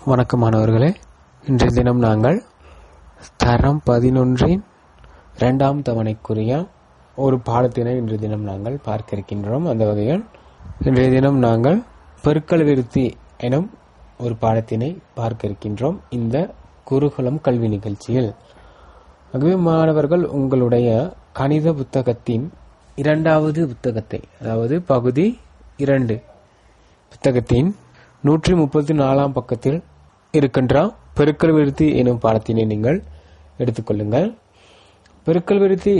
வணக்கம் மாணவர்களே இன்றைய தினம் நாங்கள் தரம் பதினொன்றின் இரண்டாம் தவணைக்குரிய ஒரு பாடத்தினை இன்றைய தினம் நாங்கள் பார்க்க இருக்கின்றோம் அந்த வகையில் இன்றைய தினம் நாங்கள் பெருக்கல் விருத்தி எனும் ஒரு பாடத்தினை பார்க்க இருக்கின்றோம் இந்த குருகுலம் கல்வி நிகழ்ச்சியில் ஆகவே மாணவர்கள் உங்களுடைய கணித புத்தகத்தின் இரண்டாவது புத்தகத்தை அதாவது பகுதி இரண்டு புத்தகத்தின் நூற்றி முப்பத்தி நாலாம் பக்கத்தில் இருக்கின்ற பெருக்கல் விருத்தி எனும் பாடத்தினை நீங்கள் எடுத்துக்கொள்ளுங்கள் பெருக்கல் விருத்தி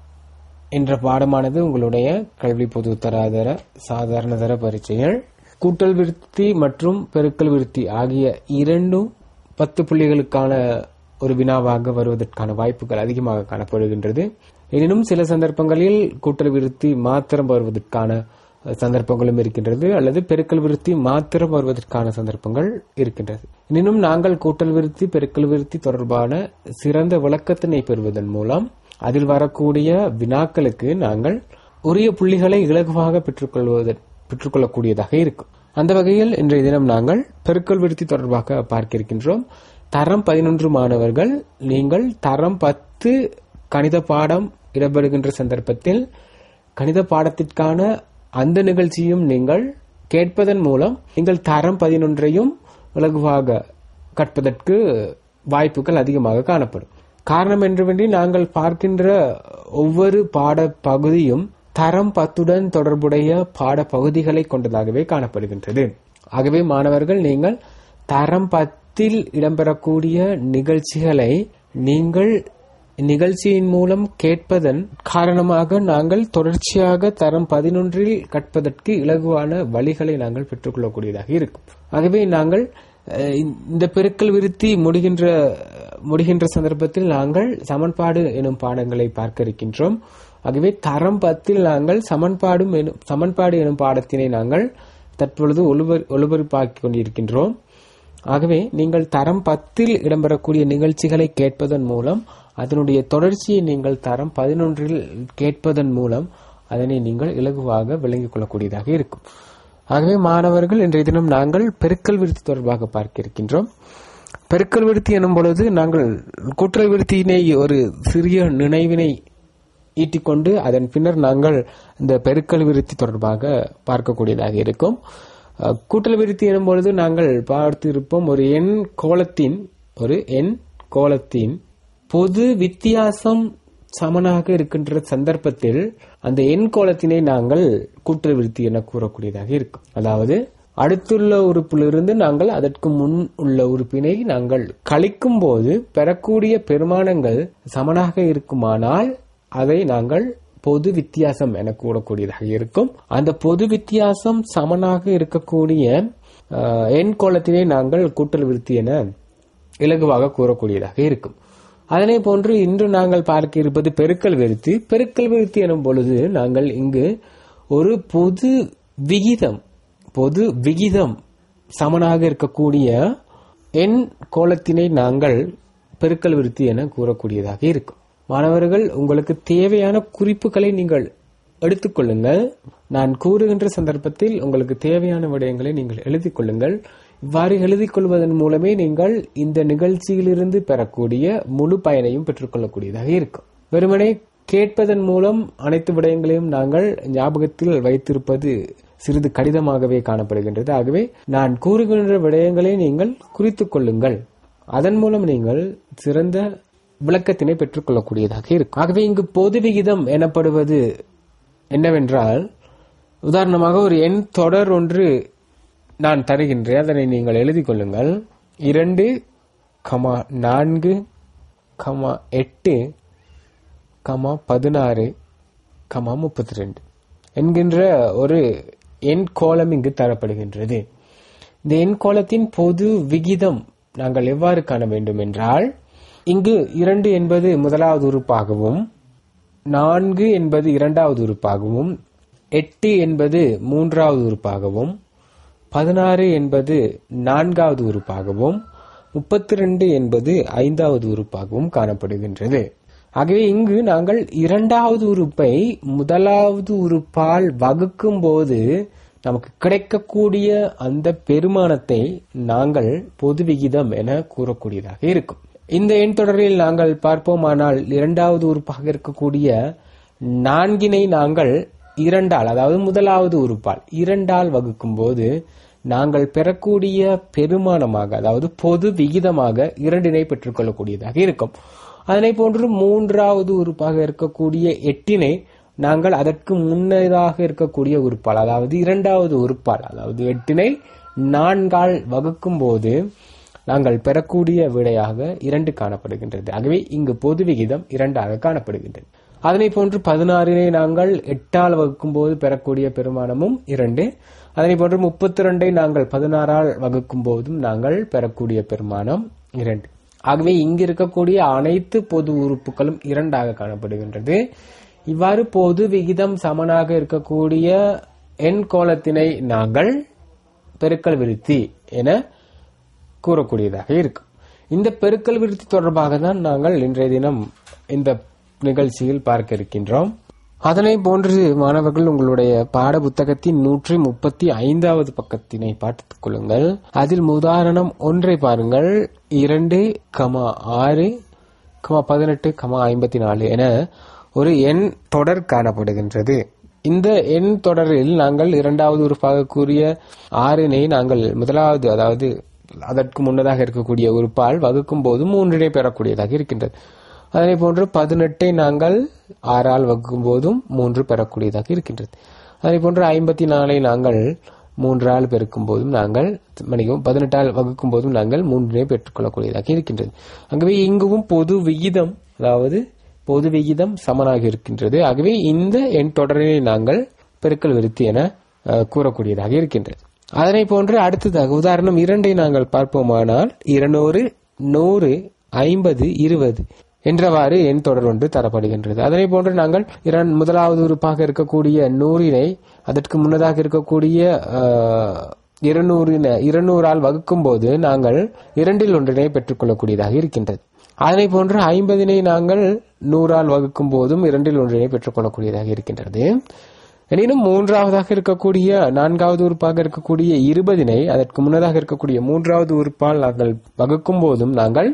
என்ற பாடமானது உங்களுடைய கல்வி பொது தராதர சாதாரண தர பரீட்சைகள் கூட்டல் விருத்தி மற்றும் பெருக்கல் விருத்தி ஆகிய இரண்டும் பத்து புள்ளிகளுக்கான ஒரு வினாவாக வருவதற்கான வாய்ப்புகள் அதிகமாக காணப்படுகின்றது எனினும் சில சந்தர்ப்பங்களில் கூட்டல் விருத்தி மாத்திரம் வருவதற்கான சந்தர்ப்பங்களும் இருக்கின்றது அல்லது பெருக்கல் விருத்தி மாத்திரம் வருவதற்கான சந்தர்ப்பங்கள் இருக்கின்றது எனினும் நாங்கள் கூட்டல் விருத்தி பெருக்கல் விருத்தி தொடர்பான சிறந்த விளக்கத்தினை பெறுவதன் மூலம் அதில் வரக்கூடிய வினாக்களுக்கு நாங்கள் உரிய புள்ளிகளை இலகுவாக பெற்றுக்கொள்வதற்கு பெற்றுக்கொள்ளக்கூடியதாக இருக்கும் அந்த வகையில் இன்றைய தினம் நாங்கள் பெருக்கல் விருத்தி தொடர்பாக பார்க்க இருக்கின்றோம் தரம் பதினொன்று மாணவர்கள் நீங்கள் தரம் பத்து கணித பாடம் இடம்பெறுகின்ற சந்தர்ப்பத்தில் கணித பாடத்திற்கான அந்த நிகழ்ச்சியும் நீங்கள் கேட்பதன் மூலம் நீங்கள் தரம் பதினொன்றையும் இலகுவாக கற்பதற்கு வாய்ப்புகள் அதிகமாக காணப்படும் காரணம் என்றுவேண்டி நாங்கள் பார்க்கின்ற ஒவ்வொரு பாட பகுதியும் தரம் பத்துடன் தொடர்புடைய பாட பகுதிகளை கொண்டதாகவே காணப்படுகின்றது ஆகவே மாணவர்கள் நீங்கள் தரம் பத்தில் இடம்பெறக்கூடிய நிகழ்ச்சிகளை நீங்கள் நிகழ்ச்சியின் மூலம் கேட்பதன் காரணமாக நாங்கள் தொடர்ச்சியாக தரம் பதினொன்றில் கற்பதற்கு இலகுவான வழிகளை நாங்கள் பெற்றுக்கொள்ளக்கூடியதாக இருக்கும் ஆகவே நாங்கள் அஹ், இந்த பெருக்கல் விருத்தி முடிகின்ற முடிகின்ற சந்தர்ப்பத்தில் நாங்கள் சமன்பாடு எனும் பாடங்களை பார்க்க இருக்கின்றோம் ஆகவே தரம் பத்தில் நாங்கள் சமன்பாடும் எனும் சமன்பாடு எனும் பாடத்தினை நாங்கள் தற்பொழுது ஒளிபர ஒளிபரப்பாக்கிக் கொண்டிருக்கின்றோம் ஆகவே நீங்கள் தரம் பத்தில் இடம்பெறக்கூடிய நிகழ்ச்சிகளை கேட்பதன் மூலம் அதனுடைய தொடர்ச்சியை நீங்கள் தரம் பதினொன்றில் கேட்பதன் மூலம் அதனை நீங்கள் இலகுவாக விளங்கிக் கொள்ளக்கூடியதாக இருக்கும் ஆகவே மாணவர்கள் இன்றைய தினம் நாங்கள் பெருக்கல் விருத்தி தொடர்பாக பார்க்க இருக்கின்றோம் பெருக்கல் விருத்தி எனும் பொழுது நாங்கள் கூற்றல் விருத்தியினை ஒரு சிறிய நினைவினை ஈட்டிக்கொண்டு அதன் பின்னர் நாங்கள் இந்த பெருக்கல் விருத்தி தொடர்பாக பார்க்கக்கூடியதாக இருக்கும் அஹ், கூட்டல் விருத்தி எனும் பொழுது நாங்கள் பார்த்திருப்போம் ஒரு எண் கோலத்தின் ஒரு எண் கோலத்தின் பொது வித்தியாசம் சமனாக இருக்கின்ற சந்தர்ப்பத்தில் அந்த எண் கோலத்தினை நாங்கள் கூட்டல் விருத்தி என கூறக்கூடியதாக இருக்கும் அதாவது அடுத்துள்ள உறுப்பிலிருந்து நாங்கள் அதற்கு முன் உள்ள உறுப்பினை நாங்கள் கழிக்கும் போது பெறக்கூடிய பெருமானங்கள் சமனாக இருக்குமானால் அதை நாங்கள் பொது வித்தியாசம் என கூறக்கூடியதாக இருக்கும் அந்த பொது வித்தியாசம் சமனாக இருக்கக்கூடிய அஹ், எண் கோலத்தினை நாங்கள் கூட்டல் விருத்தி என இலகுவாக கூறக்கூடியதாக இருக்கும் அதனை போன்று இன்று நாங்கள் பார்க்க இருப்பது பெருக்கல் விருத்தி பெருக்கல் விருத்தி எனும் பொழுது நாங்கள் இங்கு ஒரு பொது விகிதம் பொது விகிதம் சமனாக இருக்கக்கூடிய எண் கோலத்தினை நாங்கள் பெருக்கல் விருத்தி என கூறக்கூடியதாக இருக்கும் மாணவர்கள் உங்களுக்கு தேவையான குறிப்புகளை நீங்கள் எடுத்துக்கொள்ளுங்கள் நான் கூறுகின்ற சந்தர்ப்பத்தில் உங்களுக்கு தேவையான விடயங்களை நீங்கள் எழுதிக் கொள்ளுங்கள் இவ்வாறு எழுதிக் கொள்வதன் மூலமே நீங்கள் இந்த நிகழ்ச்சியிலிருந்து பெறக்கூடிய முழு பயனையும் பெற்றுக்கொள்ளக்கூடியதாக இருக்கும் வெறுமனே கேட்பதன் மூலம் அனைத்து விடயங்களையும் நாங்கள் ஞாபகத்தில் வைத்திருப்பது சிறிது கடினமாகவே காணப்படுகின்றது ஆகவே நான் கூறுகின்ற விடயங்களை நீங்கள் குறித்துக் கொள்ளுங்கள் அதன் மூலம் நீங்கள் சிறந்த விளக்கத்தினை பெற்றுக்கொள்ளக்கூடியதாக இருக்கும் ஆகவே இங்கு பொது விகிதம் எனப்படுவது என்னவென்றால் உதாரணமாக ஒரு எண் தொடர் ஒன்று நான் தருகின்றேன் அதனை நீங்கள் எழுதிக் கொள்ளுங்கள் இரண்டு கமா நான்கு கமா எட்டு கமா பதினாறு கமா முப்பத்தி ரெண்டு என்கின்ற ஒரு எண் கோலம் இங்கு தரப்படுகின்றது இந்த எண் கோலத்தின் பொது விகிதம் நாங்கள் எவ்வாறு காண வேண்டும் என்றால் இங்கு இரண்டு என்பது முதலாவது உறுப்பாகவும் நான்கு என்பது இரண்டாவது உறுப்பாகவும் எட்டு என்பது மூன்றாவது உறுப்பாகவும் பதினாறு என்பது நான்காவது உறுப்பாகவும் முப்பத்தி ரெண்டு என்பது ஐந்தாவது உறுப்பாகவும் காணப்படுகின்றது ஆகவே இங்கு நாங்கள் இரண்டாவது உறுப்பை முதலாவது உறுப்பால் வகுக்கும் போது நமக்கு கிடைக்கக்கூடிய அந்த பெருமானத்தை நாங்கள் பொது விகிதம் என கூறக்கூடியதாக இருக்கும் இந்த எண் தொடரில் நாங்கள் பார்ப்போமானால் இரண்டாவது உறுப்பாக இருக்கக்கூடிய நான்கினை நாங்கள் இரண்டால் அதாவது முதலாவது உறுப்பால் இரண்டால் வகுக்கும் போது நாங்கள் பெறக்கூடிய பெருமானமாக அதாவது பொது விகிதமாக இரண்டினை பெற்றுக்கொள்ளக்கூடியதாக இருக்கும் அதனை போன்று மூன்றாவது உறுப்பாக இருக்கக்கூடிய எட்டினை நாங்கள் அதற்கு முன்னதாக இருக்கக்கூடிய உறுப்பால் அதாவது இரண்டாவது உறுப்பால் அதாவது எட்டினை நான்கால் வகுக்கும் போது நாங்கள் பெறக்கூடிய விடையாக இரண்டு காணப்படுகின்றது ஆகவே இங்கு பொது விகிதம் இரண்டாக காணப்படுகின்றது அதனை போன்று பதினாறினை நாங்கள் எட்டால் வகுக்கும் போது பெறக்கூடிய பெருமானமும் இரண்டு அதனை போன்று முப்பத்தி ரெண்டை நாங்கள் பதினாறால் வகுக்கும் போதும் நாங்கள் பெறக்கூடிய பெருமானம் இரண்டு ஆகவே இங்கு இருக்கக்கூடிய அனைத்து பொது உறுப்புகளும் இரண்டாக காணப்படுகின்றது இவ்வாறு பொது விகிதம் சமனாக இருக்கக்கூடிய எண் கோலத்தினை நாங்கள் பெருக்கல் விருத்தி என கூறக்கூடியதாக இருக்கும் இந்த பெருக்கல் விருத்தி தொடர்பாக தான் நாங்கள் இன்றைய தினம் இந்த நிகழ்ச்சியில் பார்க்க இருக்கின்றோம் அதனை போன்று மாணவர்கள் உங்களுடைய பாட புத்தகத்தின் நூற்றி முப்பத்தி ஐந்தாவது பக்கத்தினை பார்த்துக் கொள்ளுங்கள் அதில் உதாரணம் ஒன்றை பாருங்கள் இரண்டு கமா ஆறு கமா பதினெட்டு கமா ஐம்பத்தி நாலு என ஒரு எண் தொடர் காணப்படுகின்றது இந்த எண் தொடரில் நாங்கள் இரண்டாவது உறுப்பாக கூறிய ஆறினை நாங்கள் முதலாவது அதாவது அதற்கு முன்னதாக இருக்கக்கூடிய உறுப்பால் வகுக்கும் போது மூன்றினை பெறக்கூடியதாக இருக்கின்றது அதனை போன்று பதினெட்டை நாங்கள் ஆறால் வகுக்கும் போதும் மூன்று பெறக்கூடியதாக இருக்கின்றது அதனை போன்று ஐம்பத்தி நாலை நாங்கள் மூன்றால் பெருக்கும் போதும் நாங்கள் மணிக்கும் பதினெட்டால் வகுக்கும் போதும் நாங்கள் மூன்றினை பெற்றுக்கொள்ளக்கூடியதாக இருக்கின்றது ஆகவே இங்குவும் பொது விகிதம் அதாவது பொது விகிதம் சமனாக இருக்கின்றது ஆகவே இந்த எண் தொடரினை நாங்கள் பெருக்கல் விருத்தி என அஹ், கூறக்கூடியதாக இருக்கின்றது அதனை போன்று அடுத்ததாக உதாரணம் இரண்டை நாங்கள் பார்ப்போமானால் இருநூறு நூறு ஐம்பது இருபது என்றவாறு எண் தொடர் ஒன்று தரப்படுகின்றது அதனை போன்று நாங்கள் இரண் முதலாவது உறுப்பாக இருக்கக்கூடிய நூறினை அதற்கு முன்னதாக இருக்கக்கூடிய அஹ், இருநூறின இருநூறால் வகுக்கும் போது நாங்கள் இரண்டில் ஒன்றினை பெற்றுக்கொள்ளக்கூடியதாக இருக்கின்றது அதனை போன்று ஐம்பதினை நாங்கள் நூறால் வகுக்கும் போதும் இரண்டில் ஒன்றினை பெற்றுக்கொள்ளக்கூடியதாக இருக்கின்றது எனினும் மூன்றாவதாக இருக்கக்கூடிய நான்காவது உறுப்பாக இருக்கக்கூடிய இருபதினை அதற்கு முன்னதாக இருக்கக்கூடிய மூன்றாவது உறுப்பால் நாங்கள் வகுக்கும் போதும் நாங்கள்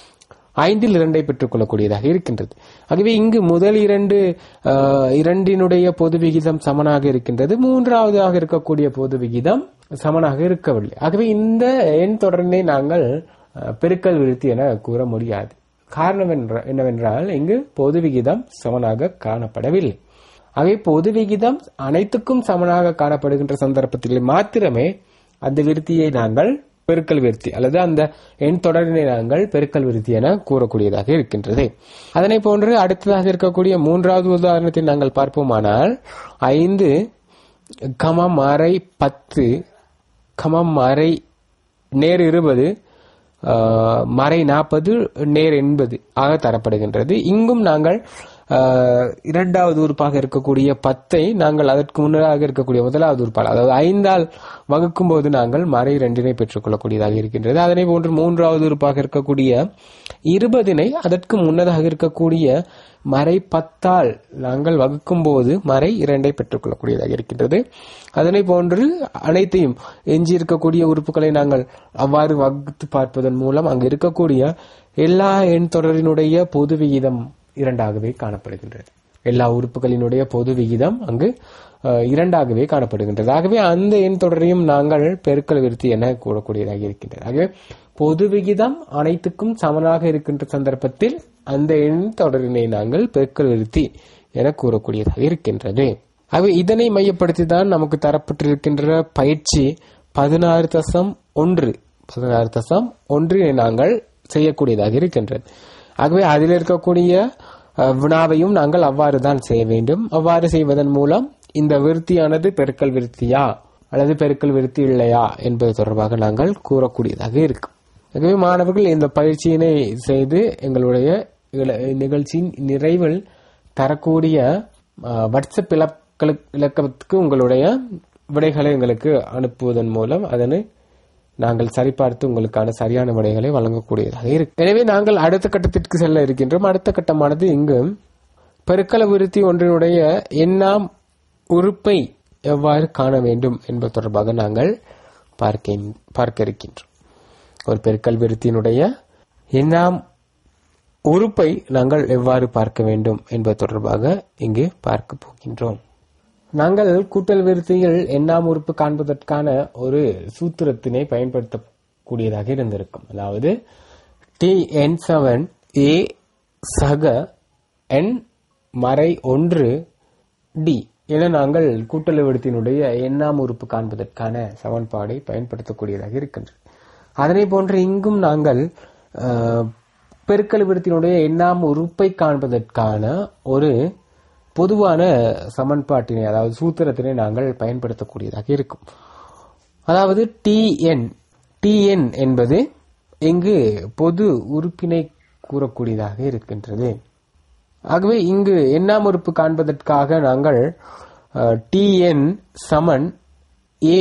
ஐந்தில் இரண்டை பெற்றுக்கொள்ளக்கூடியதாக இருக்கின்றது ஆகவே இங்கு முதல் இரண்டு அஹ், இரண்டினுடைய பொது விகிதம் சமனாக இருக்கின்றது மூன்றாவதாக இருக்கக்கூடிய பொது விகிதம் சமனாக இருக்கவில்லை ஆகவே இந்த எண் தொடரினை நாங்கள் அஹ், பெருக்கல் விருத்தி என கூற முடியாது காரணம் என்ற- என்னவென்றால் இங்கு பொது விகிதம் சமனாக காணப்படவில்லை ஆகவே பொது விகிதம் அனைத்துக்கும் சமனாக காணப்படுகின்ற சந்தர்ப்பத்தில் மாத்திரமே அந்த விருத்தியை நாங்கள் பெருக்கல் விருத்தி அல்லது அந்த எண் தொடரினை நாங்கள் பெருக்கல் விருத்தி என கூறக்கூடியதாக இருக்கின்றது அதனை போன்று அடுத்ததாக இருக்கக்கூடிய மூன்றாவது உதாரணத்தை நாங்கள் பார்ப்போமானால் ஐந்து கமம் அரை பத்து கமம் அரை நேர் இருபது ஆஹ், மறை நாற்பது நேர் எண்பது ஆக தரப்படுகின்றது இங்கும் நாங்கள் ஆஹ், இரண்டாவது உறுப்பாக இருக்கக்கூடிய பத்தை நாங்கள் அதற்கு முன்னதாக இருக்கக்கூடிய முதலாவது உறுப்பால் அதாவது ஐந்தால் வகுக்கும் போது நாங்கள் மறை ரெண்டினை பெற்றுக்கொள்ளக்கூடியதாக இருக்கின்றது அதனை போன்று மூன்றாவது உறுப்பாக இருக்கக்கூடிய இருபதினை அதற்கு முன்னதாக இருக்கக்கூடிய மறை பத்தால் நாங்கள் வகுக்கும் போது மறை இரண்டை பெற்றுக்கொள்ளக்கூடியதாக இருக்கின்றது அதனை போன்று அனைத்தையும் எஞ்சி இருக்கக்கூடிய உறுப்புகளை நாங்கள் அவ்வாறு வகுத்து பார்ப்பதன் மூலம் அங்கு இருக்கக்கூடிய எல்லா எண் தொடரினுடைய பொது விகிதம் இரண்டாகவே காணப்படுகின்றது எல்லா உறுப்புகளினுடைய பொது விகிதம் அங்கு அஹ், இரண்டாகவே காணப்படுகின்றது ஆகவே அந்த எண் தொடரையும் நாங்கள் பெருக்கல் விருத்தி என கூறக்கூடியதாக இருக்கின்றது ஆகவே பொது விகிதம் அனைத்துக்கும் சமனாக இருக்கின்ற சந்தர்ப்பத்தில் அந்த எண் தொடரினை நாங்கள் பெருக்கல் விருத்தி என கூறக்கூடியதாக இருக்கின்றது ஆகவே இதனை மையப்படுத்தி தான் நமக்கு தரப்பட்டிருக்கின்ற பயிற்சி பதினாறு தசம் ஒன்று பதினாறு தசம் ஒன்றினை நாங்கள் செய்யக்கூடியதாக இருக்கின்றது ஆகவே அதில் இருக்கக்கூடிய அஹ், வினாவையும் நாங்கள் அவ்வாறு தான் செய்ய வேண்டும் அவ்வாறு செய்வதன் மூலம் இந்த விருத்தியானது பெருக்கல் விருத்தியா அல்லது பெருக்கல் விருத்தி இல்லையா என்பது தொடர்பாக நாங்கள் கூறக்கூடியதாக இருக்கும் ஆகவே மாணவர்கள் இந்த பயிற்சியினை செய்து எங்களுடைய இல- நிகழ்ச்சியின் நிறைவில் தரக்கூடிய அஹ், வாட்ஸ்அப் இலக்கள- இலக்கத்துக்கு உங்களுடைய விடைகளை எங்களுக்கு அனுப்புவதன் மூலம் அதனை நாங்கள் சரிபார்த்து உங்களுக்கான சரியான விடைகளை வழங்கக்கூடியதாக இருக்கு எனவே நாங்கள் அடுத்த கட்டத்திற்கு செல்ல இருக்கின்றோம் அடுத்த கட்டமானது இங்கு பெருக்கல விருத்தி ஒன்றினுடைய எண்ணாம் உறுப்பை எவ்வாறு காண வேண்டும் என்பது தொடர்பாக நாங்கள் பார்க்க பார்க்க இருக்கின்றோம் ஒரு பெருக்கல் விருத்தியினுடைய எண்ணாம் உறுப்பை நாங்கள் எவ்வாறு பார்க்க வேண்டும் என்பது தொடர்பாக இங்கு பார்க்க போகின்றோம் நாங்கள் கூட்டல் விருத்தியில் எண்ணாம் உறுப்பு காண்பதற்கான ஒரு சூத்திரத்தினை பயன்படுத்தக்கூடியதாக இருந்திருக்கும் அதாவது டி என் செவன் ஏ சக என் மறை ஒன்று டி என நாங்கள் கூட்டல் விருத்தியினுடைய எண்ணாம் உறுப்பு காண்பதற்கான சமன்பாடை பயன்படுத்தக்கூடியதாக இருக்கின்றது அதனை போன்று இங்கும் நாங்கள் அஹ், பெருக்கல் விருத்தினுடைய எண்ணாம் உறுப்பை காண்பதற்கான ஒரு பொதுவான சமன்பாட்டினை அதாவது சூத்திரத்தினை நாங்கள் பயன்படுத்தக்கூடியதாக இருக்கும் அதாவது டிஎன் டிஎன் என்பது இங்கு பொது உறுப்பினை கூறக்கூடியதாக இருக்கின்றது ஆகவே இங்கு எண்ணாம் உறுப்பு காண்பதற்காக நாங்கள் டிஎன் சமன் ஏ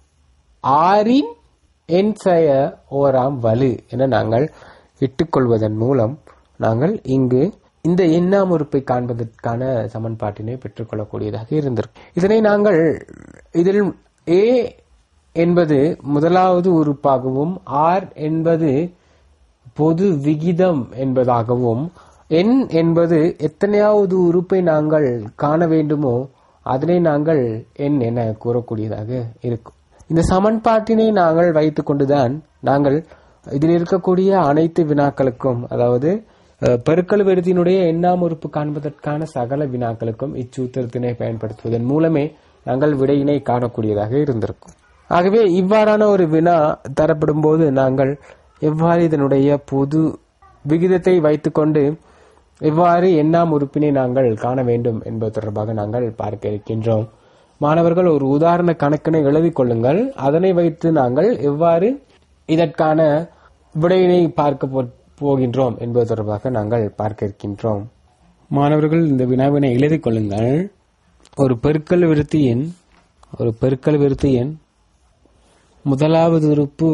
ஆறின் என் செய ஓராம் வலு என நாங்கள் இட்டுக்கொள்வதன் மூலம் நாங்கள் இங்கு இந்த எண்ணாம் உறுப்பை காண்பதற்கான சமன்பாட்டினை பெற்றுக்கொள்ளக்கூடியதாக இருந்திருக்கும் இதனை நாங்கள் இதில் ஏ என்பது முதலாவது உறுப்பாகவும் ஆர் என்பது பொது விகிதம் என்பதாகவும் எண் என்பது எத்தனையாவது உறுப்பை நாங்கள் காண வேண்டுமோ அதனை நாங்கள் எண் என கூறக்கூடியதாக இருக்கும் இந்த சமன்பாட்டினை நாங்கள் வைத்துக் கொண்டுதான் நாங்கள் இதில் இருக்கக்கூடிய அனைத்து வினாக்களுக்கும் அதாவது அஹ், பெருக்கல் விருதியினுடைய எண்ணாம் உறுப்பு காண்பதற்கான சகல வினாக்களுக்கும் இச்சூத்திரத்தினை பயன்படுத்துவதன் மூலமே நாங்கள் விடையினை காணக்கூடியதாக இருந்திருக்கும் ஆகவே இவ்வாறான ஒரு வினா தரப்படும் போது நாங்கள் எவ்வாறு இதனுடைய பொது விகிதத்தை வைத்துக்கொண்டு எவ்வாறு எண்ணாம் உறுப்பினை நாங்கள் காண வேண்டும் என்பது தொடர்பாக நாங்கள் பார்க்க இருக்கின்றோம் மாணவர்கள் ஒரு உதாரண கணக்கினை எழுதிக் கொள்ளுங்கள் அதனை வைத்து நாங்கள் எவ்வாறு இதற்கான விடையினை பார்க்க போ- போகின்றோம் என்பது தொடர்பாக நாங்கள் பார்க்க இருக்கின்றோம் மாணவர்கள் இந்த வினாவினை எழுதிக் கொள்ளுங்கள் ஒரு பெருக்கல் விருத்தியின் ஒரு பெருக்கல் விருத்தியின் முதலாவது உறுப்பு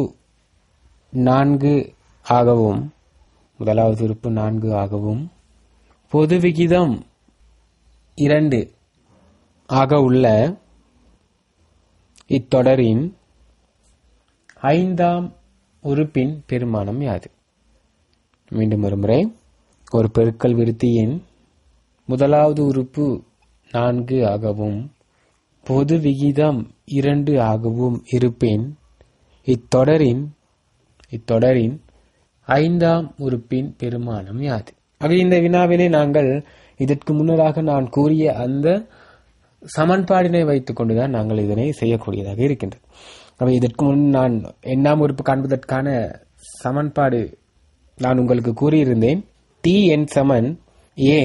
நான்கு ஆகவும் முதலாவது உறுப்பு நான்கு ஆகவும் பொது விகிதம் இரண்டு ஆக உள்ள இத்தொடரின் ஐந்தாம் உறுப்பின் பெருமானம் யாது மீண்டும் ஒரு முறை ஒரு பெருக்கல் விருத்தியின் முதலாவது உறுப்பு நான்கு ஆகவும் பொது விகிதம் இரண்டு ஆகவும் இருப்பின் இத்தொடரின் இத்தொடரின் ஐந்தாம் உறுப்பின் பெருமானம் யாது ஆக இந்த வினாவினை நாங்கள் இதற்கு முன்னதாக நான் கூறிய அந்த சமன்பாடினை வைத்துக் கொண்டுதான் நாங்கள் இதனை செய்யக்கூடியதாக இருக்கின்றது அவை இதற்கு முன் நான் எண்ணாம் உறுப்பு காண்பதற்கான சமன்பாடு நான் உங்களுக்கு கூறியிருந்தேன் டி என் சமன் ஏ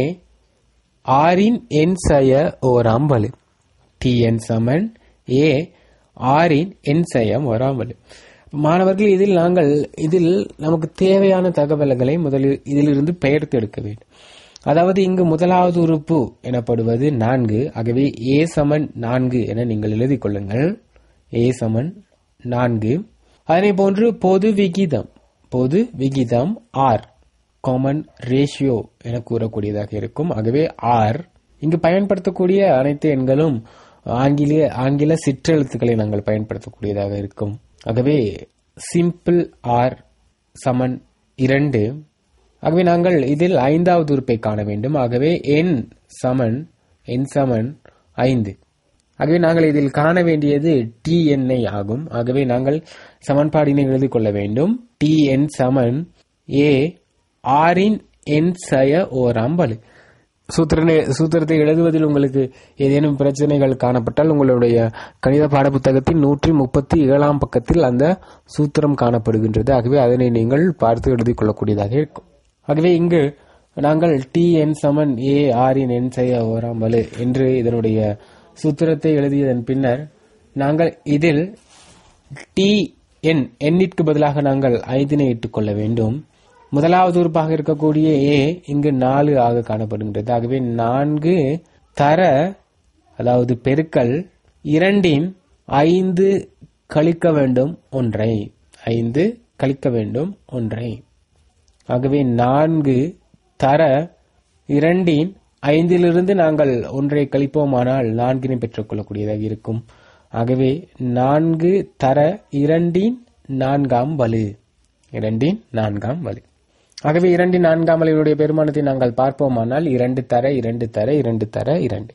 ஆரின் என் சய ஓராம் வலு டி என் சமன் ஏ ஆரின் என் சயம் ஓராம் வலு மாணவர்கள் இதில் நாங்கள் இதில் நமக்கு தேவையான தகவல்களை முதலில் இதிலிருந்து பெயர்த்து எடுக்க வேண்டும் அதாவது இங்கு முதலாவது உறுப்பு எனப்படுவது நான்கு ஆகவே ஏ சமன் நான்கு என நீங்கள் எழுதிக் கொள்ளுங்கள் ஏ சமன் நான்கு அதனை போன்று பொது விகிதம் பொது விகிதம் ஆர் காமன் ரேஷியோ என கூறக்கூடியதாக இருக்கும் ஆகவே ஆர் இங்கு பயன்படுத்தக்கூடிய அனைத்து எண்களும் ஆங்கில ஆங்கில சிற்றெழுத்துக்களை நாங்கள் பயன்படுத்தக்கூடியதாக இருக்கும் ஆகவே சிம்பிள் ஆர் சமன் இரண்டு ஆகவே நாங்கள் இதில் ஐந்தாவது உறுப்பை காண வேண்டும் ஆகவே என் சமன் என் சமன் ஐந்து ஆகவே நாங்கள் இதில் காண வேண்டியது டி எண்ணை ஆகும் ஆகவே நாங்கள் சமன்பாடினை எழுதிக் கொள்ள வேண்டும் டி என் சமன் ஏ ஆரின் என் சய ஓராம் வலு சூத்திரனை சூத்திரத்தை எழுதுவதில் உங்களுக்கு ஏதேனும் பிரச்சனைகள் காணப்பட்டால் உங்களுடைய கணித பாடப்புத்தகத்தின் நூற்றி முப்பத்தி ஏழாம் பக்கத்தில் அந்த சூத்திரம் காணப்படுகின்றது ஆகவே அதனை நீங்கள் பார்த்து எழுதிக் கொள்ளக்கூடியதாக இருக்கும் ஆகவே இங்கு நாங்கள் டி என் சமன் ஏ ஆரின் என் செய்ய ஓராம் வலு என்று இதனுடைய சூத்திரத்தை எழுதியதன் பின்னர் நாங்கள் இதில் டி என் எண்ணிற்கு பதிலாக நாங்கள் ஐந்தினை இட்டுக் கொள்ள வேண்டும் முதலாவது உறுப்பாக இருக்கக்கூடிய ஏ இங்கு நாலு ஆக காணப்படுகின்றது ஆகவே நான்கு தர அதாவது பெருக்கல் இரண்டின் ஐந்து கழிக்க வேண்டும் ஒன்றை ஐந்து கழிக்க வேண்டும் ஒன்றை ஆகவே நான்கு தர இரண்டின் ஐந்திலிருந்து நாங்கள் ஒன்றை கழிப்போமானால் நான்கினை பெற்றுக்கொள்ளக்கூடியதாக இருக்கும் ஆகவே நான்கு தர இரண்டின் நான்காம் வலு இரண்டின் நான்காம் வலு ஆகவே இரண்டின் நான்காம் வலுடைய பெருமானத்தை நாங்கள் பார்ப்போமானால் இரண்டு தர இரண்டு தர இரண்டு தர இரண்டு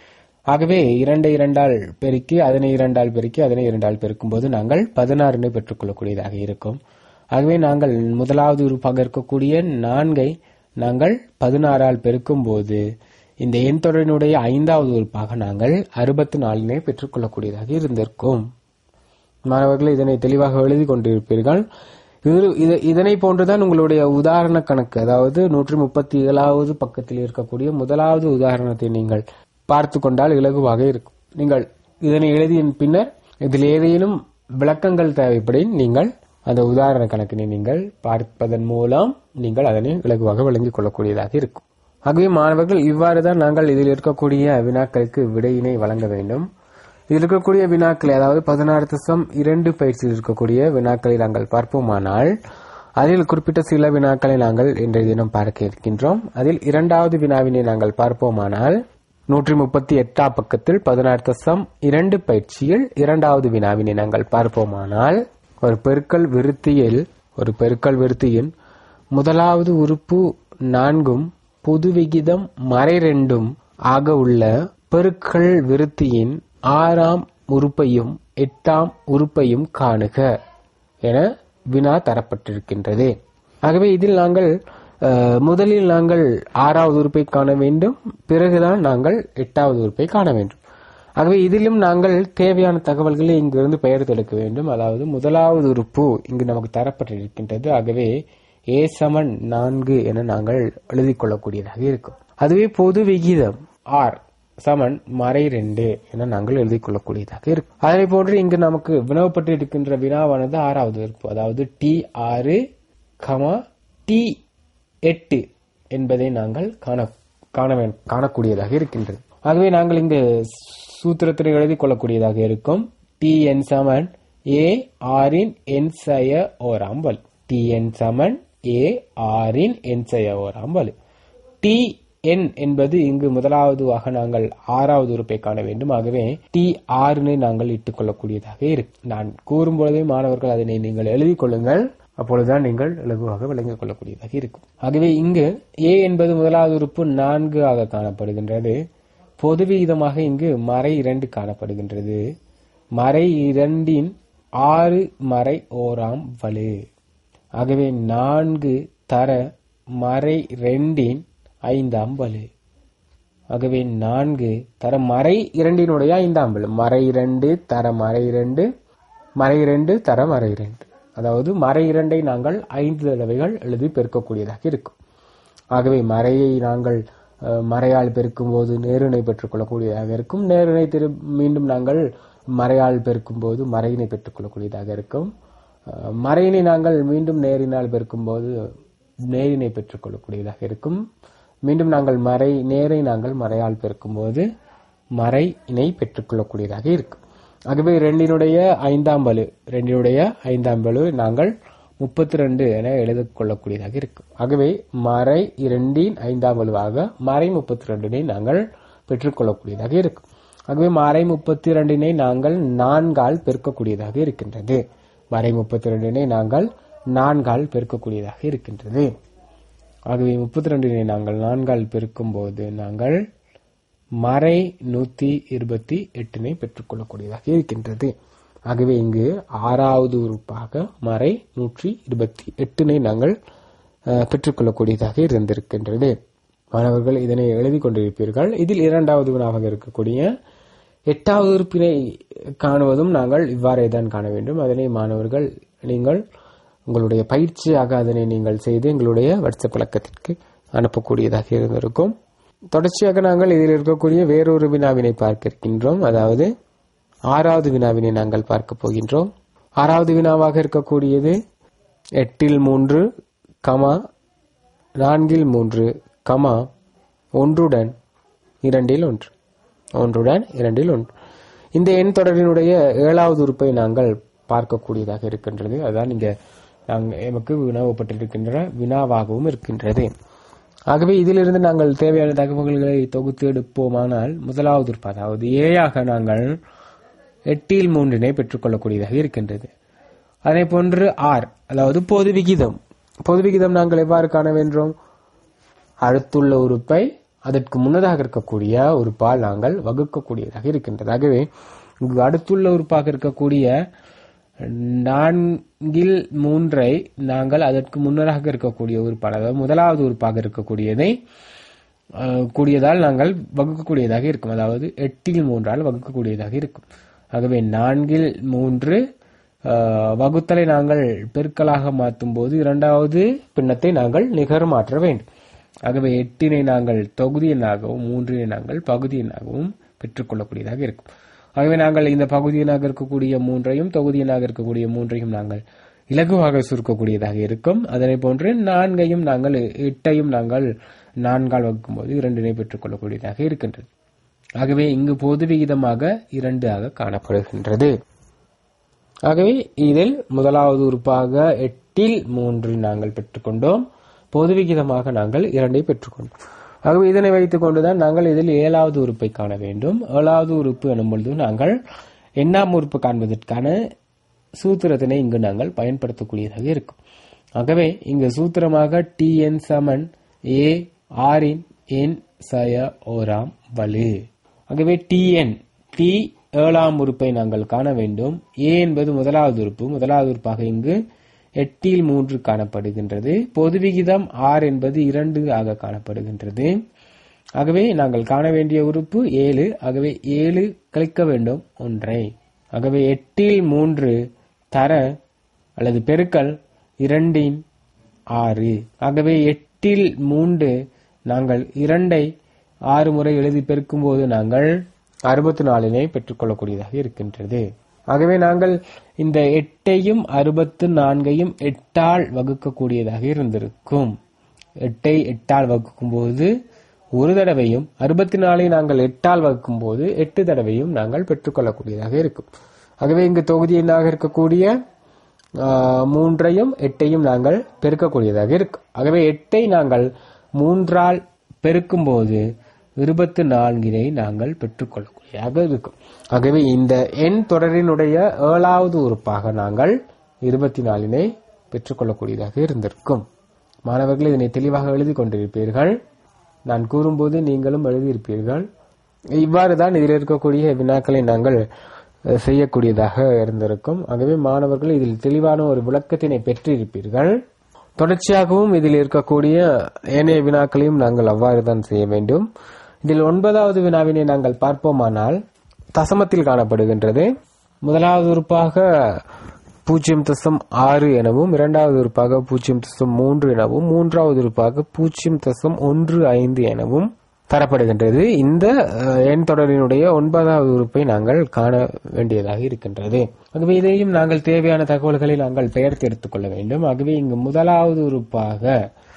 ஆகவே இரண்டை இரண்டால் பெருக்கி அதனை இரண்டால் பெருக்கி அதனை இரண்டால் பெருக்கும்போது நாங்கள் பதினாறினை பெற்றுக்கொள்ளக்கூடியதாக இருக்கும் ஆகவே நாங்கள் முதலாவது உறுப்பாக இருக்கக்கூடிய நான்கை நாங்கள் பதினாறால் பெருக்கும்போது இந்த எண் தொடரினுடைய ஐந்தாவது உறுப்பாக நாங்கள் அறுபத்தி நாலினை பெற்றுக்கொள்ளக்கூடியதாக இருந்திருக்கும் மாணவர்கள் இதனை தெளிவாக எழுதி கொண்டிருப்பீர்கள் இது- இது- இதனை போன்றுதான் உங்களுடைய உதாரண கணக்கு அதாவது நூற்றி முப்பத்தி ஏழாவது பக்கத்தில் இருக்கக்கூடிய முதலாவது உதாரணத்தை நீங்கள் பார்த்து கொண்டால் இலகுவாக இருக்கும் நீங்கள் இதனை எழுதிய பின்னர் இதில் ஏதேனும் விளக்கங்கள் தேவைப்படின் நீங்கள் அந்த உதாரண கணக்கினை நீங்கள் பார்ப்பதன் மூலம் நீங்கள் அதனை இலகுவாக விளங்கிக் கொள்ளக்கூடியதாக இருக்கும் ஆகவே மாணவர்கள் இவ்வாறு தான் நாங்கள் இதில் இருக்கக்கூடிய வினாக்களுக்கு விடையினை வழங்க வேண்டும் இதில் இருக்கக்கூடிய வினாக்களை அதாவது பதினாறு தசம் இரண்டு பயிற்சியில் இருக்கக்கூடிய வினாக்களை நாங்கள் பார்ப்போமானால் அதில் குறிப்பிட்ட சில வினாக்களை நாங்கள் இன்றைய தினம் பார்க்க இருக்கின்றோம் அதில் இரண்டாவது வினாவினை நாங்கள் பார்ப்போமானால் நூற்றி முப்பத்தி எட்டாம் பக்கத்தில் பதினாறு தசம் இரண்டு பயிற்சியில் இரண்டாவது வினாவினை நாங்கள் பார்ப்போமானால் ஒரு பெருக்கல் விருத்தியில் ஒரு பெருக்கல் விருத்தியின் முதலாவது உறுப்பு நான்கும் பொது விகிதம் மறைரெண்டும் ஆக உள்ள பெருக்கல் விருத்தியின் ஆறாம் உறுப்பையும் எட்டாம் உறுப்பையும் காணுக என வினா தரப்பட்டிருக்கின்றது ஆகவே இதில் நாங்கள் அஹ், முதலில் நாங்கள் ஆறாவது உறுப்பை காண வேண்டும் பிறகுதான் நாங்கள் எட்டாவது உறுப்பை காண வேண்டும் ஆகவே இதிலும் நாங்கள் தேவையான தகவல்களை இங்கிருந்து பெயர்த்தெடுக்க வேண்டும் அதாவது முதலாவது உறுப்பு இங்கு நமக்கு தரப்பட்டிருக்கின்றது ஆகவே ஏ சமன் நான்கு என நாங்கள் எழுதிக் கொள்ளக்கூடியதாக இருக்கும் அதுவே பொது விகிதம் ஆர் சமன் மறை ரெண்டு என நாங்கள் எழுதிக் கொள்ளக்கூடியதாக இருக்கும் அதனை போன்று இங்கு நமக்கு வினவப்பட்டு இருக்கின்ற வினாவானது ஆறாவது உறுப்பு அதாவது டி ஆறு கமா டி எட்டு என்பதை நாங்கள் காண காண வே- காணக்கூடியதாக இருக்கின்றது ஆகவே நாங்கள் இங்கு சூத்திரத்தினை எழுதிக் கொள்ளக்கூடியதாக இருக்கும் டி என் சமன் ஏ ஆரின் என் சய ஓராம் வலு டி என் சமன் ஏ ஆரின் என் சய ஓராம் வலு டி என் என்பது இங்கு முதலாவதுவாக நாங்கள் ஆறாவது உறுப்பை காண வேண்டும் ஆகவே டி ஆறுனை நாங்கள் இட்டுக் கொள்ளக்கூடியதாக இருக்கு நான் கூறும் பொழுதே மாணவர்கள் அதனை நீங்கள் எழுதிக் கொள்ளுங்கள் அப்பொழுதுதான் நீங்கள் இலகுவாக விளங்கிக் கொள்ளக்கூடியதாக இருக்கும் ஆகவே இங்கு ஏ என்பது முதலாவது உறுப்பு நான்கு ஆக காணப்படுகின்றது பொது விகிதமாக இங்கு மறை இரண்டு காணப்படுகின்றது மறை இரண்டின் ஆறு மறை ஓராம் வலு ஆகவே நான்கு தர மறை ரெண்டின் ஐந்தாம் வலு ஆகவே நான்கு தர மறை இரண்டினுடைய ஐந்தாம் வலு மறை இரண்டு தர மறை இரண்டு மறை இரண்டு தர மறை இரண்டு அதாவது மறை இரண்டை நாங்கள் ஐந்து தடவைகள் எழுதி பெருக்கக்கூடியதாக இருக்கும் ஆகவே மறையை நாங்கள் அஹ், மறையால் பெருக்கும்போது நேரினை பெற்றுக்கொள்ளக்கூடியதாக இருக்கும் நேரினை திரு மீண்டும் நாங்கள் மறையால் பெருக்கும்போது மறையினை பெற்றுக்கொள்ளக்கூடியதாக இருக்கும் அஹ், மறையினை நாங்கள் மீண்டும் நேரினால் பெருக்கும்போது நேரினை பெற்றுக்கொள்ளக்கூடியதாக இருக்கும் மீண்டும் நாங்கள் மறை நேரை நாங்கள் மறையால் பெருக்கும்போது மறை இணை பெற்றுக்கொள்ளக்கூடியதாக இருக்கும் ஆகவே ரெண்டினுடைய ஐந்தாம் வலு ரெண்டினுடைய ஐந்தாம் வலு நாங்கள் முப்பத்தி ரெண்டு என எழுதிக் கொள்ளக்கூடியதாக இருக்கும் ஆகவே மறை இரண்டின் ஐந்தாம் வலுவாக மறை முப்பத்தி ரெண்டினை நாங்கள் பெற்றுக்கொள்ளக்கூடியதாக இருக்கும் ஆகவே மறை முப்பத்தி இரண்டினை நாங்கள் நான்கால் பெருக்கக்கூடியதாக இருக்கின்றது மறை முப்பத்தி ரெண்டினை நாங்கள் நான்கால் பெருக்கக்கூடியதாக இருக்கின்றது ஆகவே முப்பத்தி ரெண்டினை நாங்கள் நான்கால் பெருக்கும்போது நாங்கள் மறை நூத்தி இருபத்தி எட்டினை பெற்றுக்கொள்ளக்கூடியதாக இருக்கின்றது ஆகவே இங்கு ஆறாவது உறுப்பாக மறை நூற்றி இருபத்தி எட்டினை நாங்கள் அஹ், பெற்றுக்கொள்ளக்கூடியதாக இருந்திருக்கின்றது மாணவர்கள் இதனை எழுதி கொண்டிருப்பீர்கள் இதில் இரண்டாவது வினாவாக இருக்கக்கூடிய எட்டாவது உறுப்பினை காணுவதும் நாங்கள் இவ்வாறே தான் காண வேண்டும் அதனை மாணவர்கள் நீங்கள் உங்களுடைய பயிற்சியாக அதனை நீங்கள் செய்து எங்களுடைய வாட்ஸ்அப் பழக்கத்திற்கு அனுப்பக்கூடியதாக இருந்திருக்கும் தொடர்ச்சியாக நாங்கள் இதில் இருக்கக்கூடிய வேறொரு வினாவினை பார்க்க இருக்கின்றோம் அதாவது ஆறாவது வினாவினை நாங்கள் பார்க்க போகின்றோம் ஆறாவது வினாவாக இருக்கக்கூடியது எட்டில் மூன்று கமா நான்கில் மூன்று கமா ஒன்றுடன் இரண்டில் ஒன்று ஒன்றுடன் இரண்டில் ஒன்று இந்த எண் தொடரினுடைய ஏழாவது உறுப்பை நாங்கள் பார்க்கக்கூடியதாக இருக்கின்றது அதுதான் இங்க நாங்கள் எமக்கு வினாவப்பட்டிருக்கின்ற வினாவாகவும் இருக்கின்றது ஆகவே இதிலிருந்து நாங்கள் தேவையான தகவல்களை தொகுத்து எடுப்போமானால் முதலாவது உறுப்பு அதாவது ஏயாக நாங்கள் எட்டில் மூன்றினை பெற்றுக்கொள்ளக்கூடியதாக இருக்கின்றது அதே போன்று ஆர் அதாவது பொது விகிதம் பொது விகிதம் நாங்கள் எவ்வாறு காண வேண்டும் அடுத்துள்ள உறுப்பை அதற்கு முன்னதாக இருக்கக்கூடிய உறுப்பால் நாங்கள் வகுக்கக்கூடியதாக இருக்கின்றது ஆகவே இங்கு அடுத்துள்ள உறுப்பாக இருக்கக்கூடிய நான்கில் மூன்றை நாங்கள் அதற்கு முன்னராக இருக்கக்கூடிய உறுப்பால் அதாவது முதலாவது உறுப்பாக இருக்கக்கூடியதை அஹ், கூடியதால் நாங்கள் வகுக்கக்கூடியதாக இருக்கும் அதாவது எட்டில் மூன்றால் வகுக்கக்கூடியதாக இருக்கும் ஆகவே நான்கில் மூன்று அஹ், வகுத்தலை நாங்கள் பெருக்கலாக மாற்றும் போது இரண்டாவது பின்னத்தை நாங்கள் நிகர் மாற்ற வேண்டும் ஆகவே எட்டினை நாங்கள் தொகுதி எண்ணாகவும் மூன்றினை நாங்கள் பகுதி எண்ணாகவும் பெற்றுக்கொள்ளக்கூடியதாக இருக்கும் ஆகவே நாங்கள் இந்த பகுதி எண்ணாக இருக்கக்கூடிய மூன்றையும் தொகுதி எண்ணாக இருக்கக்கூடிய மூன்றையும் நாங்கள் இலகுவாக சுருக்கக்கூடியதாக இருக்கும் அதனை போன்று நான்கையும் நாங்கள் எட்டையும் நாங்கள் நான்கால் வகுக்கும் போது இரண்டினை பெற்றுக்கொள்ளக்கூடியதாக இருக்கின்றது ஆகவே இங்கு பொது விகிதமாக இரண்டு ஆக காணப்படுகின்றது ஆகவே இதில் முதலாவது உறுப்பாக எட்டில் மூன்று நாங்கள் பெற்றுக்கொண்டோம் பொது விகிதமாக நாங்கள் இரண்டை பெற்றுக்கொண்டோம் ஆகவே இதனை வைத்துக் கொண்டுதான் நாங்கள் இதில் ஏழாவது உறுப்பை காண வேண்டும் ஏழாவது உறுப்பு எனும் பொழுது நாங்கள் எண்ணாம் உறுப்பு காண்பதற்கான சூத்திரத்தினை இங்கு நாங்கள் பயன்படுத்தக்கூடியதாக இருக்கும் ஆகவே இங்கு சூத்திரமாக டி என் சமன் ஏ ஆரின் என் சய ஓராம் வலு ஆகவே டி என் டி ஏழாம் உறுப்பை நாங்கள் காண வேண்டும் ஏ என்பது முதலாவது உறுப்பு முதலாவது உறுப்பாக இங்கு எட்டில் மூன்று காணப்படுகின்றது பொது விகிதம் ஆர் என்பது இரண்டு ஆக காணப்படுகின்றது ஆகவே நாங்கள் காண வேண்டிய உறுப்பு ஏழு ஆகவே ஏழு கழிக்க வேண்டும் ஒன்றை ஆகவே எட்டில் மூன்று தர அல்லது பெருக்கல் இரண்டின் ஆறு ஆகவே எட்டில் மூன்று நாங்கள் இரண்டை ஆறு முறை எழுதி பெருக்கும்போது நாங்கள் அறுபத்தி நாலினை பெற்றுக்கொள்ளக்கூடியதாக இருக்கின்றது ஆகவே நாங்கள் இந்த எட்டையும் அறுபத்து நான்கையும் எட்டால் வகுக்கக்கூடியதாக இருந்திருக்கும் எட்டை எட்டால் வகுக்கும் போது ஒரு தடவையும் அறுபத்தி நாலை நாங்கள் எட்டால் வகுக்கும் போது எட்டு தடவையும் நாங்கள் பெற்றுக்கொள்ளக்கூடியதாக இருக்கும் ஆகவே இங்கு தொகுதி எண்ணாக இருக்கக்கூடிய ஆஹ், மூன்றையும் எட்டையும் நாங்கள் பெருக்கக்கூடியதாக இருக்கும் ஆகவே எட்டை நாங்கள் மூன்றால் பெருக்கும்போது இருபத்து நான்கினை நாங்கள் பெற்றுக்கொள்ளக்கூடியதாக இருக்கும் ஆகவே இந்த எண் தொடரினுடைய ஏழாவது உறுப்பாக நாங்கள் இருபத்தி நாலினை பெற்றுக்கொள்ளக்கூடியதாக இருந்திருக்கும் மாணவர்கள் இதனை தெளிவாக எழுதி கொண்டிருப்பீர்கள் நான் கூறும்போது நீங்களும் எழுதியிருப்பீர்கள் இவ்வாறு தான் இதில் இருக்கக்கூடிய வினாக்களை நாங்கள் அஹ், செய்யக்கூடியதாக இருந்திருக்கும் ஆகவே மாணவர்கள் இதில் தெளிவான ஒரு விளக்கத்தினை பெற்றிருப்பீர்கள் தொடர்ச்சியாகவும் இதில் இருக்கக்கூடிய ஏனைய வினாக்களையும் நாங்கள் அவ்வாறு தான் செய்ய வேண்டும் இதில் ஒன்பதாவது வினாவினை நாங்கள் பார்ப்போமானால் தசமத்தில் காணப்படுகின்றது முதலாவது உறுப்பாக பூஜ்ஜியம் தசம் ஆறு எனவும் இரண்டாவது உறுப்பாக பூஜ்ஜியம் தசம் மூன்று எனவும் மூன்றாவது உறுப்பாக பூஜ்ஜியம் தசம் ஒன்று ஐந்து எனவும் தரப்படுகின்றது இந்த அஹ், எண் தொடரினுடைய ஒன்பதாவது உறுப்பை நாங்கள் காண வேண்டியதாக இருக்கின்றது ஆகவே இதையும் நாங்கள் தேவையான தகவல்களை நாங்கள் பெயர்த்து எடுத்துக்கொள்ள வேண்டும் ஆகவே இங்கு முதலாவது உறுப்பாக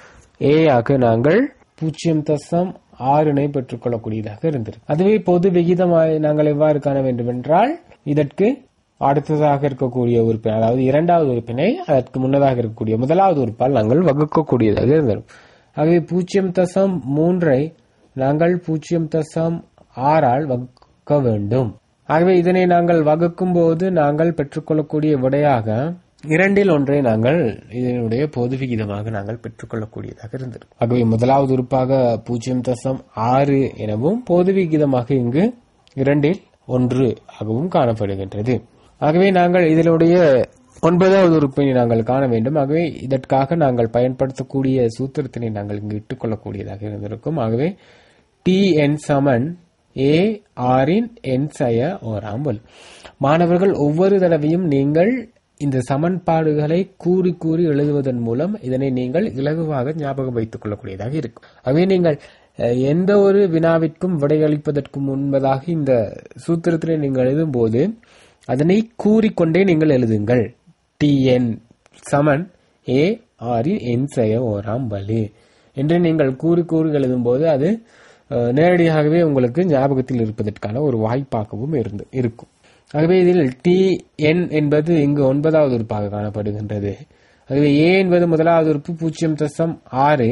ஏ ஆக நாங்கள் பூஜ்ஜியம் தசம் ஆறினை பெற்றுக்கொள்ளக்கூடியதாக இருந்தது அதுவே பொது விகிதமாய் நாங்கள் எவ்வாறு காண வேண்டும் என்றால் இதற்கு அடுத்ததாக இருக்கக்கூடிய உறுப்பினை அதாவது இரண்டாவது உறுப்பினை அதற்கு முன்னதாக இருக்கக்கூடிய முதலாவது உறுப்பால் நாங்கள் வகுக்கக்கூடியதாக இருந்தது ஆகவே பூஜ்ஜியம் தசம் மூன்றை நாங்கள் பூஜ்ஜியம் தசம் ஆறால் வகுக்க வேண்டும் ஆகவே இதனை நாங்கள் வகுக்கும் போது நாங்கள் பெற்றுக்கொள்ளக்கூடிய விடையாக இரண்டில் ஒன்றை நாங்கள் இதனுடைய பொது விகிதமாக நாங்கள் பெற்றுக்கொள்ளக்கூடியதாக இருந்தது ஆகவே முதலாவது உறுப்பாக பூஜ்ஜியம் தசம் ஆறு எனவும் பொது விகிதமாக இங்கு இரண்டில் ஒன்று ஆகவும் காணப்படுகின்றது ஆகவே நாங்கள் இதனுடைய ஒன்பதாவது உறுப்பினை நாங்கள் காண வேண்டும் ஆகவே இதற்காக நாங்கள் பயன்படுத்தக்கூடிய சூத்திரத்தினை நாங்கள் இங்கு இட்டுக்கொள்ளக்கூடியதாக இருந்திருக்கும் ஆகவே டி என் சமன் ஏ ஆரின் என் சய ஓராம்பல் மாணவர்கள் ஒவ்வொரு தடவையும் நீங்கள் இந்த சமன்பாடுகளை கூறி கூறி எழுதுவதன் மூலம் இதனை நீங்கள் இலகுவாக ஞாபகம் வைத்துக் கொள்ளக்கூடியதாக இருக்கும் ஆகவே நீங்கள் அஹ், எந்த ஒரு வினாவிற்கும் விடையளிப்பதற்கு முன்பதாக இந்த சூத்திரத்தினை நீங்கள் எழுதும்போது அதனை கூறிக்கொண்டே நீங்கள் எழுதுங்கள் டி என் சமன் ஏ ஆரின் என் செய்ய ஓராம் வலு என்று நீங்கள் கூறி கூறி எழுதும்போது அது அஹ், நேரடியாகவே உங்களுக்கு ஞாபகத்தில் இருப்பதற்கான ஒரு வாய்ப்பாகவும் இருந்து இருக்கும் ஆகவே இதில் டி என் என்பது இங்கு ஒன்பதாவது உறுப்பாக காணப்படுகின்றது ஆகவே ஏ என்பது முதலாவது உறுப்பு பூஜ்ஜியம் தசம் ஆறு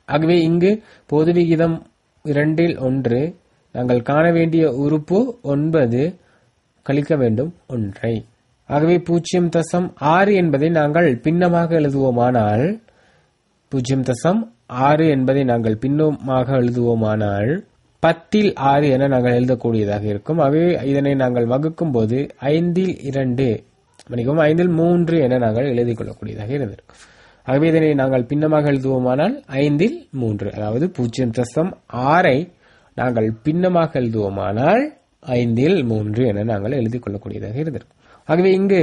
ஆகவே இங்கு பொது விகிதம் இரண்டில் ஒன்று நாங்கள் காண வேண்டிய உறுப்பு ஒன்பது கழிக்க வேண்டும் ஒன்றை ஆகவே பூஜ்ஜியம் தசம் ஆறு என்பதை நாங்கள் பின்னமாக எழுதுவோமானால் பூஜ்ஜியம் தசம் ஆறு என்பதை நாங்கள் பின்னமாக எழுதுவோமானால் பத்தில் ஆறு என நாங்கள் எழுதக்கூடியதாக இருக்கும் ஆகவே இதனை நாங்கள் வகுக்கும் போது ஐந்தில் இரண்டு மன்னிக்கவும் ஐந்தில் மூன்று என நாங்கள் எழுதிக் கொள்ளக்கூடியதாக இருந்திருக்கும் ஆகவே இதனை நாங்கள் பின்னமாக எழுதுவோமானால் ஐந்தில் மூன்று அதாவது பூஜ்ஜியம் தசம் ஆறை நாங்கள் பின்னமாக எழுதுவோமானால் ஐந்தில் மூன்று என நாங்கள் எழுதிக் கொள்ளக்கூடியதாக இருந்திருக்கும் ஆகவே இங்கு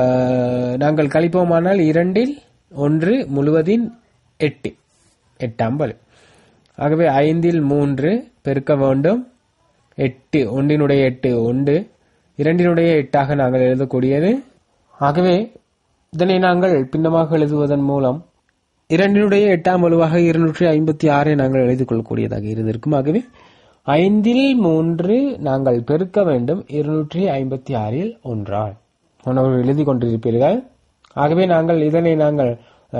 அஹ், நாங்கள் கழிப்போமானால் இரண்டில் ஒன்று முழுவதின் எட்டு எட்டாம் பலு ஆகவே ஐந்தில் மூன்று பெருக்க வேண்டும் எட்டு ஒன்றினுடைய எட்டு ஒன்று இரண்டினுடைய எட்டாக நாங்கள் எழுதக்கூடியது ஆகவே இதனை நாங்கள் பின்னமாக எழுதுவதன் மூலம் இரண்டினுடைய எட்டாம் வலுவாக இருநூற்றி ஐம்பத்தி ஆறை நாங்கள் எழுதிக் கொள்ளக்கூடியதாக இருந்திருக்கும் ஆகவே ஐந்தில் மூன்று நாங்கள் பெருக்க வேண்டும் இருநூற்றி ஐம்பத்தி ஆறில் ஒன்றால் உணவு எழுதி கொண்டிருப்பீர்கள் ஆகவே நாங்கள் இதனை நாங்கள்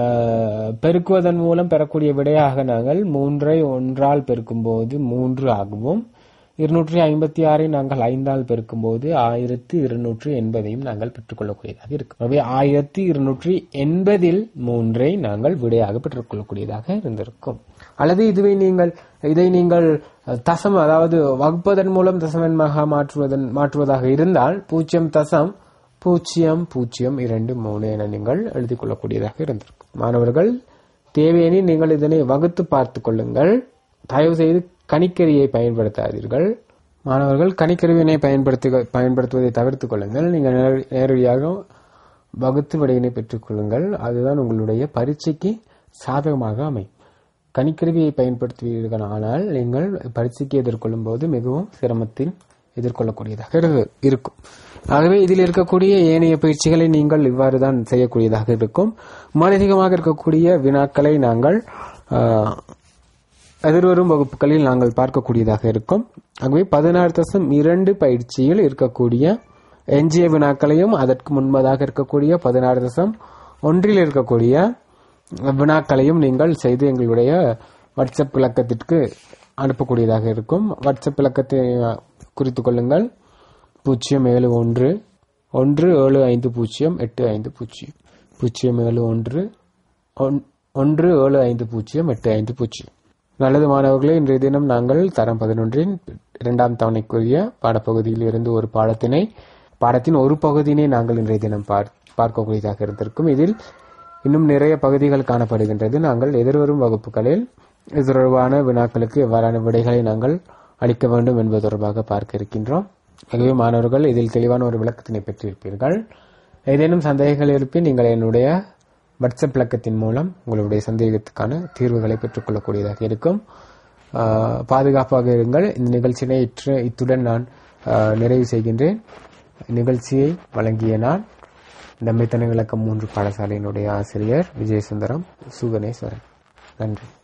அஹ், பெருக்குவதன் மூலம் பெறக்கூடிய விடையாக நாங்கள் மூன்றை ஒன்றால் பெருக்கும்போது மூன்று ஆகவும் இருநூற்றி ஐம்பத்தி ஆறை நாங்கள் ஐந்தால் பெருக்கும்போது ஆயிரத்தி இருநூற்றி எண்பதையும் நாங்கள் பெற்றுக்கொள்ளக்கூடியதாக இருக்கும் ஆகவே ஆயிரத்தி இருநூற்றி எண்பதில் மூன்றை நாங்கள் விடையாக பெற்றுக்கொள்ளக்கூடியதாக இருந்திருக்கும் அல்லது இதுவை நீங்கள் இதை நீங்கள் அஹ், தசம் அதாவது வகுப்பதன் மூலம் தசமெண்மாக மாற்றுவதன் மாற்றுவதாக இருந்தால் பூஜ்ஜியம் தசம் பூஜ்ஜியம் பூஜ்ஜியம் இரண்டு மூணு என நீங்கள் எழுதிக் கொள்ளக்கூடியதாக இருந்திருக்கும் மாணவர்கள் தேவையெனில் நீங்கள் இதனை வகுத்து பார்த்துக் கொள்ளுங்கள் தயவு செய்து கணிக்கரியை பயன்படுத்தாதீர்கள் மாணவர்கள் கணிக்கருவியினை பயன்படுத்தி பயன்படுத்துவதை தவிர்த்துக் கொள்ளுங்கள் நீங்கள் நேர- நேரடியாக வகுத்து விடையினை பெற்றுக் கொள்ளுங்கள் அதுதான் உங்களுடைய பரீட்சைக்கு சாதகமாக அமையும் கணிக்கருவியை பயன்படுத்துவீர்கள் ஆனால் நீங்கள் பரீட்சைக்கு எதிர்கொள்ளும் போது மிகவும் சிரமத்தில் எதிர்கொள்ளக்கூடியதாக இரு- இருக்கும் ஆகவே இதில் இருக்கக்கூடிய ஏனைய பயிற்சிகளை நீங்கள் இவ்வாறு தான் செய்யக்கூடியதாக இருக்கும் மானசீகமாக இருக்கக்கூடிய வினாக்களை நாங்கள் ஆஹ், எதிர்வரும் வகுப்புகளில் நாங்கள் பார்க்கக்கூடியதாக இருக்கும் ஆகவே பதினாறு தசம் இரண்டு பயிற்சியில் இருக்கக்கூடிய எஞ்சிய வினாக்களையும் அதற்கு முன்பதாக இருக்கக்கூடிய பதினாறு தசம் ஒன்றில் இருக்கக்கூடிய வினாக்களையும் நீங்கள் செய்து எங்களுடைய வாட்ஸ்அப் இலக்கத்திற்கு அனுப்பக்கூடியதாக இருக்கும் வாட்ஸ்அப் இலக்கத்தை அஹ், குறித்துக் கொள்ளுங்கள் பூஜ்ஜியம் ஏழு ஒன்று ஒன்று ஏழு ஐந்து பூஜ்ஜியம் எட்டு ஐந்து பூஜ்ஜியம் பூஜ்ஜியம் ஏழு ஒன்று ஒன்- ஒன்று ஏழு ஐந்து பூஜ்ஜியம் எட்டு ஐந்து பூஜ்ஜியம் நல்லது மாணவர்களே இன்றைய தினம் நாங்கள் தரம் பதினொன்றின் இரண்டாம் தவணைக்குரிய பாடப்பகுதியில் இருந்து ஒரு பாடத்தினை பாடத்தின் ஒரு பகுதியினை நாங்கள் இன்றைய தினம் பார்- பார்க்கக்கூடியதாக இருந்திருக்கும் இதில் இன்னும் நிறைய பகுதிகள் காணப்படுகின்றது நாங்கள் எதிர்வரும் வகுப்புகளில் இது தொடர்பான வினாக்களுக்கு எவ்வாறான விடைகளை நாங்கள் அளிக்க வேண்டும் என்பது தொடர்பாக பார்க்க இருக்கின்றோம் ஆகவே மாணவர்கள் இதில் தெளிவான ஒரு விளக்கத்தினை பெற்றிருப்பீர்கள் ஏதேனும் சந்தேகங்கள் இருப்பின் நீங்கள் என்னுடைய வாட்ஸ்அப் இலக்கத்தின் மூலம் உங்களுடைய சந்தேகத்துக்கான தீர்வுகளை பெற்றுக்கொள்ளக்கூடியதாக இருக்கும் ஆஹ், பாதுகாப்பாக இருங்கள் இந்த நிகழ்ச்சியினை இற்று- இத்துடன் நான் ஆஹ், நிறைவு செய்கின்றேன் நிகழ்ச்சியை வழங்கிய நான் நம்மைத்தனை விளக்கம் மூன்று பாடசாலையினுடைய ஆசிரியர் விஜயசுந்தரம் சுகனேஸ்வரன் நன்றி